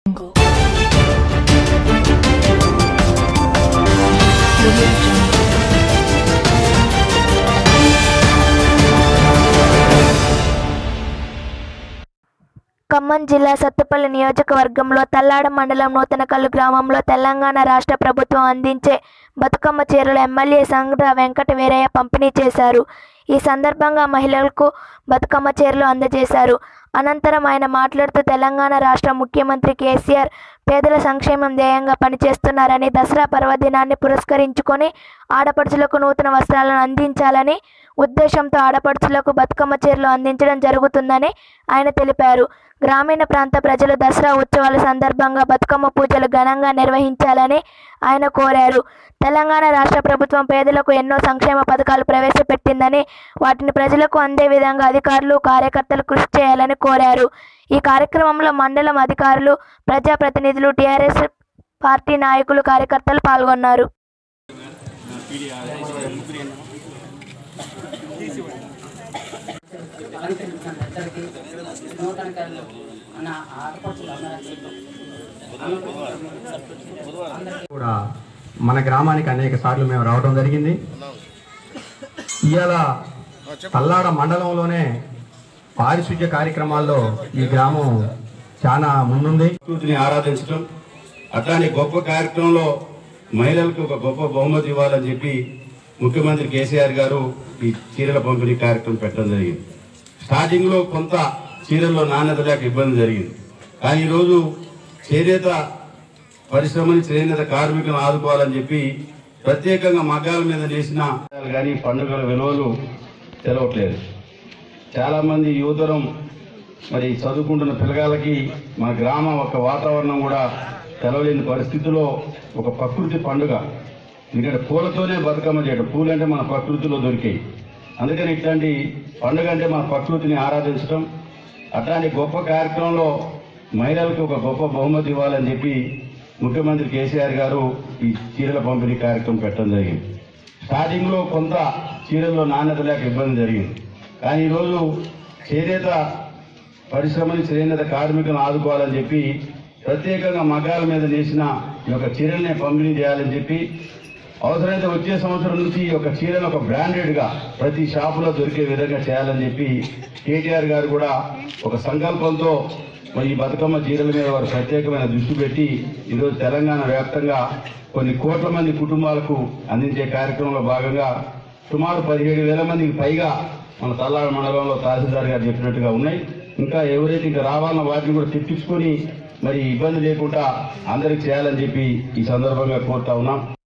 Jungle. Audio Jungle. Khammam జిల్లా సత్తుపల్లి నియోజకవర్గంలో తల్లాడ మండలం నూతనకల్లు గ్రామంలో తెలంగాణ రాష్ట్ర ప్రభుత్వం అందించే బతుకమ్మ చీరలు ఎమ్మెల్యే సంగ్ర వెంకట వీరయ్య పంపిణీ చేశారు ఈ సందర్భంగా మహిళలకు బతుకమ్మ చీరలు అందజేశారు అనంతరం ఆయన మాట్లాడుతూ తెలంగాణ రాష్ట్ర ముఖ్యమంత్రి కేసీఆర్ పేదల సంక్షేమం ధ్యేయంగా పనిచేస్తున్నారని దసరా పర్వదినాన్ని పురస్కరించుకొని ఆడపడుచులకు నూతన వస్త్రాలను అందించాలని ఉద్దేశంతో ఆడపడుచులకు బతుకమ్మ చీరలు అందించడం జరుగుతుందని ఆయన తెలిపారు గ్రామీణ ప్రాంత ప్రజలు దసరా ఉత్సవాల సందర్భంగా బతుకమ్మ పూజలు ఘనంగా నిర్వహించాలని ఆయన కోరారు తెలంగాణ రాష్ట్ర ప్రభుత్వం పేదలకు ఎన్నో సంక్షేమ పథకాలు ప్రవేశపెట్టిందని వాటిని ప్రజలకు అందే విధంగా అధికారులు కార్యకర్తలు కృషి చేయాలని కోరారు ఈ కార్యక్రమంలో మండలం అధికారులు ప్రజాప్రతినిధులు టీఆర్ఎస్ పార్టీ నాయకులు కార్యకర్తలు పాల్గొన్నారు అలంకరించండి అందరికీ నూతన కళ్ళు మన ఆడపడుచులు అందరికీ కూడా మన గ్రామానికి అనేక సార్లు మేము రావడం జరిగింది ఇవాళ తల్లాడ మండలంలోనే పారిశుద్ధ్య కార్యక్రమాల్లో ఈ గ్రామం చాలా ముందుంది సంస్కృతిని ఆరాధించడం అట్లానే గొప్ప కార్యక్రమంలో మహిళలకు ఒక గొప్ప బహుమతి ఇవ్వాలని చెప్పి ముఖ్యమంత్రి కేసీఆర్ గారు ఈ చీరల పంపిణీ కార్యక్రమం పెట్టడం జరిగింది స్టార్టింగ్ లో కొంత చీరల్లో నాణ్యత లేక ఇబ్బంది జరిగింది కానీ ఈరోజు చేనేత పరిశ్రమని చేనేత కార్మికులను ఆదుకోవాలని చెప్పి ప్రత్యేకంగా మగ్గాల మీద నేసిన కానీ పండుగల విలువలు తెలవట్లేదు చాలా మంది యువతరం మరి చదువుకుంటున్న పిల్లగాళ్ళకి మన గ్రామం ఒక వాతావరణం కూడా తెలవలేని పరిస్థితిలో ఒక ప్రకృతి పండుగ ఎందుకంటే పూలతోనే బతుకమ్మ చేయడం పూలు అంటే మన ప్రకృతిలో దొరికాయి అందుకని ఇట్లాంటి పండుగ అంటే మన ప్రకృతిని ఆరాధించడం అట్లాంటి గొప్ప కార్యక్రమంలో మహిళలకు ఒక గొప్ప బహుమతి ఇవ్వాలని చెప్పి ముఖ్యమంత్రి కేసీఆర్ గారు ఈ చీరల పంపిణీ కార్యక్రమం పెట్టడం జరిగింది స్టార్టింగ్ లో కొంత చీరల్లో నాణ్యత లేక ఇబ్బంది జరిగింది కానీ ఈరోజు చేనేత పరిశ్రమని చేనేత కార్మికులను ఆదుకోవాలని చెప్పి ప్రత్యేకంగా మగ్గాల మీద నేసిన ఈ యొక్క చీరల్ని పంపిణీ చేయాలని చెప్పి అవసరమైతే వచ్చే సంవత్సరం నుంచి ఈ యొక్క చీరను ఒక బ్రాండెడ్ గా ప్రతి షాపులో దొరికే విధంగా చేయాలని చెప్పి కేటీఆర్ గారు కూడా ఒక సంకల్పంతో మరి ఈ బతుకమ్మ చీరల మీద వారు ప్రత్యేకమైన దృష్టి పెట్టి ఈరోజు తెలంగాణ వ్యాప్తంగా కొన్ని కోట్ల మంది కుటుంబాలకు అందించే కార్యక్రమంలో భాగంగా సుమారు పదిహేడు వేల మందికి పైగా మన తల్లాడ మండలంలో తహసీల్దార్ గారు చెప్పినట్టుగా ఉన్నాయి ఇంకా ఎవరైతే ఇంకా రావాలన్న వాటిని కూడా తెప్పించుకొని మరి ఇబ్బంది లేకుండా అందరికి చేయాలని చెప్పి ఈ సందర్భంగా కోరుతా ఉన్నాం